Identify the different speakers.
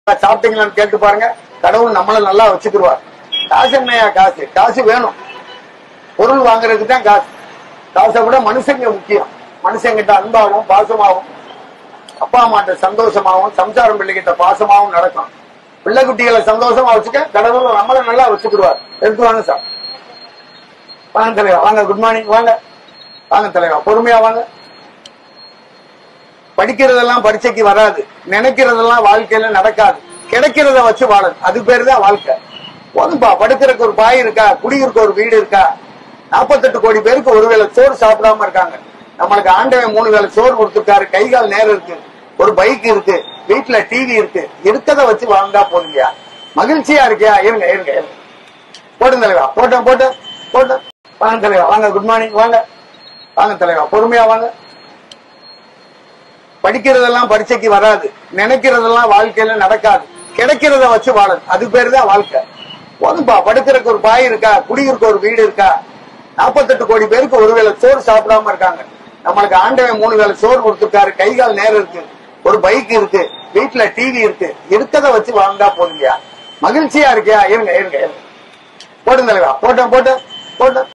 Speaker 1: சாப்பிட்டீங்களான்னு கேட்டு பாருங்க கடவுள் நம்மள நல்லா வச்சுக்கிடுவார் காசு என்னையா காசு காசு வேணும் பொருள் வாங்குறதுக்கு தான் காசு காசை விட மனுஷங்க முக்கியம் மனுஷங்கிட்ட அன்பாகவும் பாசமாகவும் அப்பா அம்மாட்ட சந்தோஷமாவும் சம்சாரம் பிள்ளைகிட்ட பாசமாவும் நடக்கும் பிள்ளை குட்டிகளை சந்தோஷமா வச்சுக்க கடவுள் நம்மள நல்லா வச்சுக்கிடுவார் எடுத்து வாங்க சார் வாங்க தலைவா வாங்க குட் மார்னிங் வாங்க வாங்க தலைவா பொறுமையா வாங்க படிக்கிறதெல்லாம் பரீட்சைக்கு வராது நினைக்கிறதெல்லாம் வாழ்க்கையில நடக்காது கிடைக்கிறத வச்சு வாழணும் அது பேரு தான் வாழ்க்கை போதும்பா படுக்கிறதுக்கு ஒரு பாய் இருக்கா குடியிருக்க ஒரு வீடு இருக்கா நாற்பத்தெட்டு கோடி பேருக்கு ஒருவேளை சோறு சாப்பிடாம இருக்காங்க நம்மளுக்கு ஆண்டவன் மூணு வேளை சோறு கொடுத்துருக்காரு கை கால் நேரம் இருக்கு ஒரு பைக் இருக்கு வீட்டுல டிவி இருக்கு இருக்கத வச்சு வாழ்ந்தா போதுங்கயா மகிழ்ச்சியா இருக்கியா இருங்க இருங்க இருங்க போட்டும் தலைவா போட்டோம் போட்டோம் போட்டோம் வாங்க தலைவா வாங்க குட் மார்னிங் வாங்க வாங்க தலைவா பொறுமையா வாங்க படிக்கிறதெல்லாம் பரீட்சைக்கு வராது நினைக்கிறதெல்லாம் வாழ்க்கையில நடக்காது கிடைக்கிறத வச்சு வாழணும் அது பேரு தான் வாழ்க்கை போதும்பா படுக்கிறதுக்கு ஒரு பாய் இருக்கா குடியிருக்க ஒரு வீடு இருக்கா நாற்பத்தெட்டு கோடி பேருக்கு ஒருவேளை சோறு சாப்பிடாம இருக்காங்க நம்மளுக்கு ஆண்டவன் மூணு வேளை சோறு கொடுத்துருக்காரு கை கால் நேரம் இருக்கு ஒரு பைக் இருக்கு வீட்டுல டிவி இருக்கு இருக்கத வச்சு வாழ்ந்தா போதுங்கயா மகிழ்ச்சியா இருக்கியா இருங்க இருங்க இருங்க போட்டும் தலைவா போட்டோம் போட்டோம் போட்டோம்